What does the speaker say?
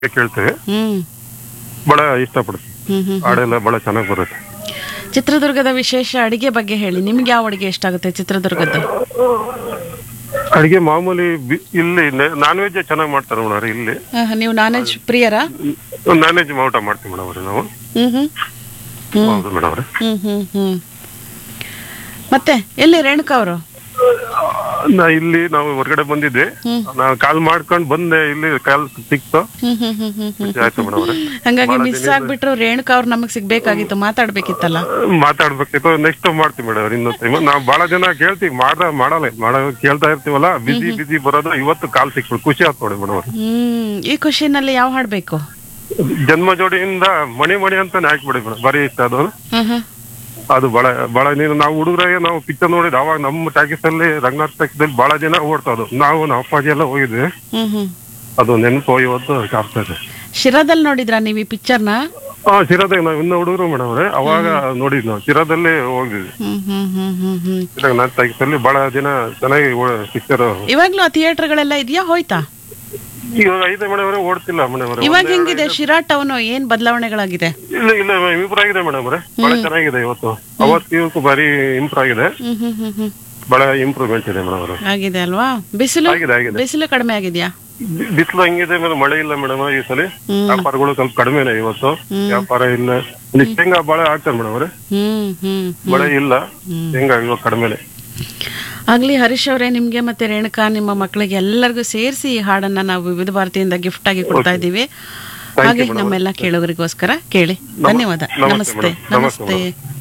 ಕೇಳ್ತೇವೆ ಹ್ಮ್ ಬಹಳ ಇಷ್ಟಪಡ್ತೀವಿ ಹ್ಮ್ ಹ್ಮ್ ಹಾಡೆಲ್ಲ ಬಹಳ ಚೆನ್ನಾಗಿ ಬರುತ್ತೆ ಚಿತ್ರದುರ್ಗದ ವಿಶೇಷ ಅಡಿಗೆ ಬಗ್ಗೆ ಹೇಳಿ ನಿಮ್ಗೆ ಯಾವ ಅಡಿಗೆ ಇಷ್ಟ ಆಗುತ್ತೆ ಚಿತ್ರದುರ್ಗದ್ದು ಅಡಿಗೆ ಮಾಮೂಲಿ ಬಿ- ಇಲ್ಲಿ ನಾನ್ ವೆಜ್ ಚೆನ್ನಾಗಿ ಮಾಡ್ತಾರೆ ಮೇಡಮ್ ಇಲ್ಲಿ ಆಹ್, ನೀವು ನಾನ್ ವೆಜ್ ಪ್ರಿಯರಾ ನಾನ್ ವೆಜ್ ಊಟ ಮಾಡ್ತೀವಿ ಮೇಡಮ್ ಅವ್ರೆ ನಾವು ಹ್ಮ್ ಹ್ಮ್ ಹೌದು ಮೇಡಮ್ ಅವ್ರೆ ಹ್ಮ್ ಹ್ಮ್ ಹ್ಮ್ ಮತ್ತೆ ಎಲ್ಲಿ ರೇಣುಕಾ ಅವರು ನಾ ಇಲ್ಲಿ ನಾವು ಹೊರಗಡೆ ಬಂದಿದ್ದೆ ನಾವು ಕಾಲ್ ಮಾಡ್ಕೊಂಡು ಬಂದೆ ಇಲ್ಲಿ ಕಾಲ್ ಸಿಕ್ತು ಹ್ಮ್ ಹ್ಮ್ ಹ್ಮ್ ಹ್ಮ್ ಹ್ಮ್ ಆಯ್ತು ಮೇಡಮ್ ಅವ್ರೆ ಹಂಗಾಗಿ ಮಿಸ್ ಆಗ್ಬಿಟ್ರು ರೇಣುಕಾ ಅವ್ರು ನಮಗ್ ಸಿಗ್ಬೇಕಾಗಿತ್ತು ಮಾತಾಡ್ಬೇಕಿತ್ತಲ್ಲ ಮಾತಾಡ್ಬೇಕಿತ್ತು ನೆಕ್ಸ್ಟ್ ಮಾಡ್ತೀವಿ ಮೇಡಮ್ ಅವ್ರೆ ಇನ್ನೊಂದು ಟೈಮ್ ನಾವು ಬಹಳ ಜನ ಕೇಳ್ತೀವಿ ಮಾಡ್ದ ಮಾಡಲ್ಲ ಮಾಡೋ ಕೇಳ್ತಾ ಇರ್ತೀವಲ್ಲ ಬಿಸಿ ಬಿಸಿ ಬರೋದು ಇವತ್ತು ಕಾಲ್ ಸಿಕ್ಬಿಡು ಖುಷಿ ಆಯ್ತು ನೋಡಿ ಮೇಡಮ್ ಅವ್ರೆ ಹ್ಮ್ ಈ ಖುಷಿನಲ್ಲಿ ಯಾವ ಹಾಡ್ಬೇಕು ಜನ್ಮ ಜೋಡಿಯಿಂದ ಮಣಿ ಮಣಿ ಅಂತಾನೆ ಹಾಕ್ಬಿಡಿ ಮೇಡಮ್ ಬರೀ ಇಷ್ಟ ಅದು ಹ್ಮ್ ಹ್ಮ್ ಅದು ಬಹಳ ಬಹಳ ನೀನು ನಾವು ಹುಡುಗರಾಗೆ ನಾವು ಪಿಕ್ಚರ್ ನೋಡಿದ್ ಅವಾಗ ನಮ್ಮ ಟಾಕೀಸ್ ಅಲ್ಲಿ ರಂಗನಾಥ್ ಟಾಕೀಸ್ ಅಲ್ಲಿ ಬಹಳ ಜನ ಓಡ್ತಾ ಇದ್ವು. ನಾವು ನಮ್ಮ ಅಪ್ಪಾಜಿ ಎಲ್ಲ ಹೋಗಿದ್ವಿ ಹ್ಮ್ ಹ್ಮ್ ಅದು ನೆನಪು ಇವತ್ತು ಆಗ್ತಾ ಇದೆ ಶಿರಾದಲ್ಲಿ ನೋಡಿದ್ರಾ ನೀವು ಈ ಪಿಕ್ಚರ್ನ ಹಾ ಶಿರಾದಾಗ ನಾವು ಇನ್ನ ಹುಡುಗರು ಮೇಡಮ್ ಅವ್ರೆ ಅವಾಗ ನೋಡಿದ್ವಿ ನಾವು ಶಿರಾದಲ್ಲಿ ಹೋಗಿದ್ವಿ ಹ್ಮ್ ಹ್ಮ್ ಹ್ಮ್ ಹ್ಮ್ ಹ್ಮ್ ರಂಗನಾಥ್ ಟಾಕೀಸ್ ಅಲ್ಲಿ ಬಹಳ ಜನ ಚೆನ್ನಾಗಿ ಪಿಕ್ಚರ್ ಇವಾಗ್ಲೂ ಆ ಥಿಯೇಟರ್ಗಳೆಲ್ಲ ಇದೆಯಾ ಹೋಯ್ತಾ ಇವಾಗ ಐತೆ ಮೇಡಮ್ ಅವರೇ ಓಡ್ತಿಲ್ಲ ಮೇಡಮ್ ಅವರೇ ಇವಾಗ ಹೆಂಗಿದೆ ಶಿರಾ ಟೌನ್ ಏನ್ ಬದಲಾವಣೆಗಳಾಗಿದೆ ಇಲ್ಲ ಇಲ್ಲ ಇಂಪ್ರೂವ್ ಆಗಿದೆ ಮೇಡಮ್ ಅವರೇ ಬಹಳ ಚೆನ್ನಾಗಿದೆ ಇವತ್ತು ಅವತ್ತು ಇವತ್ತು ಬಾರಿ ಇಂಪ್ರೂವ್ ಆಗಿದೆ ಹ್ಮ್ ಹ್ಮ್ ಹ್ಮ್ ಹ್ಮ್ ಬಹಳ ಇಂಪ್ರೂವ್ಮೆಂಟ್ ಇದೆ ಮೇಡಮ್ ಅವರೇ ಆಗಿದೆ ಅಲ್ವಾ ಬಿಸಿಲು ಆಗಿದೆ ಆಗಿದೆ ಬಿಸಿಲು ಕಡಿಮೆ ಆಗಿದ್ಯಾ ಬಿ- ಬಿಸಿಲು ಹಂಗಿದೆ ಮೇಲೆ ಮಳೆ ಇಲ್ಲ ಮೇಡಮ್ ಈ ಸಲ ವ್ಯಾಪಾರಗಳು ಸ್ವಲ್ಪ ಕಡಿಮೆನೆ ಇವತ್ತು ವ್ಯಾಪಾರ ಇಲ್ಲ ಇಲ್ಲಿ ಶೇಂಗಾ ಬಾಳೆ ಹಾಕ್ತಾರೆ ಮೇಡಮ್ ಅವ್ರೆ ಹ್ಮ್ ಹ್ಮ್ ಮಳೆ ಇಲ್ಲ ಶೇಂಗಾ ಇವಾಗ ಕಡಿಮೆನೆ ಆಗ್ಲಿ ಹರೀಶ್ ಅವರೇ ನಿಮ್ಗೆ ಮತ್ತೆ ರೇಣುಕಾ ನಿಮ್ಮ ಮಕ್ಕಳಿಗೆ ಎಲ್ಲರಿಗೂ ಸೇರಿಸಿ ಈ ಹಾಡನ್ನ ನಾವು ವಿವಿಧ ಭಾರತಿಯಿಂದ ಗಿಫ್ಟ್ ಆಗಿ ಕೊಡ್ತಾ ಇದ್ದೀವಿ ಹಾಗೆ ನಮ್ಮೆಲ್ಲ ಕೇಳೋರಿಗೋಸ್ಕರ ಕೇಳಿ ಧನ್ಯವಾದ ನಮಸ್ತೆ ನಮಸ್ತೆ ಮೇಡಮ್. ನಮಸ್ತೆ ನಮಸ್ತೆ